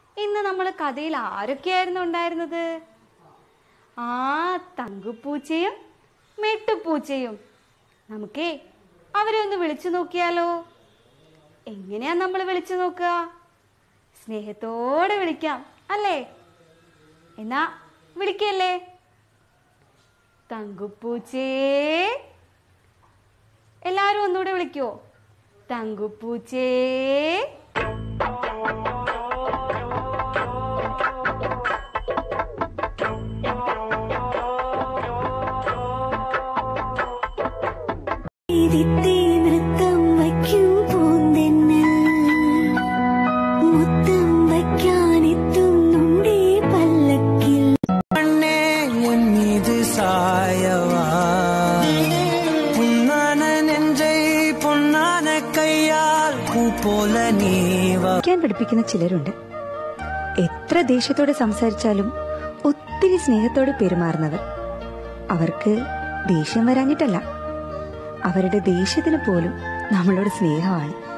ഇന്ന് നമ്മൾ കഥയിൽ ആരൊക്കെയായിരുന്നു ഉണ്ടായിരുന്നത് ആ തങ്കുപ്പൂച്ചയും മെട്ടുപൂച്ചയും നമുക്കേ അവരെ ഒന്ന് വിളിച്ചു നോക്കിയാലോ എങ്ങനെയാ നമ്മൾ വിളിച്ചു നോക്കുക സ്നേഹത്തോടെ വിളിക്കാം അല്ലേ എന്നാ വിളിക്കല്ലേ തങ്കുപ്പൂച്ചേ എല്ലാരും ഒന്നുകൂടെ വിളിക്കോ തങ്കുപ്പൂച്ചേ ഇതിത്തെ നൃത്തം വയ്ക്കും പൂന്തെന്നൽ മുത്തം വയ്ക്കാനെത്തുന്നുണ്ടേ പല്ലക്കിൽ கண்ணே என் மீது சாயவா புன்னான நெஞ்சை பொன்னான கையால் பூ போல நீவா പഠിക്കാൻ പഠിപ്പിക്കുന്ന ചിലരുണ്ട് എത്ര ദേഷ്യത്തോടെ സംസാരിച്ചാലും ഒത്തിരി സ്നേഹത്തോടെ പെരുമാറുന്നവർ അവർക്ക് ദേഷ്യം വരാഞ്ഞിട്ടല്ല അവരുടെ ദേഷ്യത്തിന് പോലും നമ്മളോട് സ്നേഹമാണ്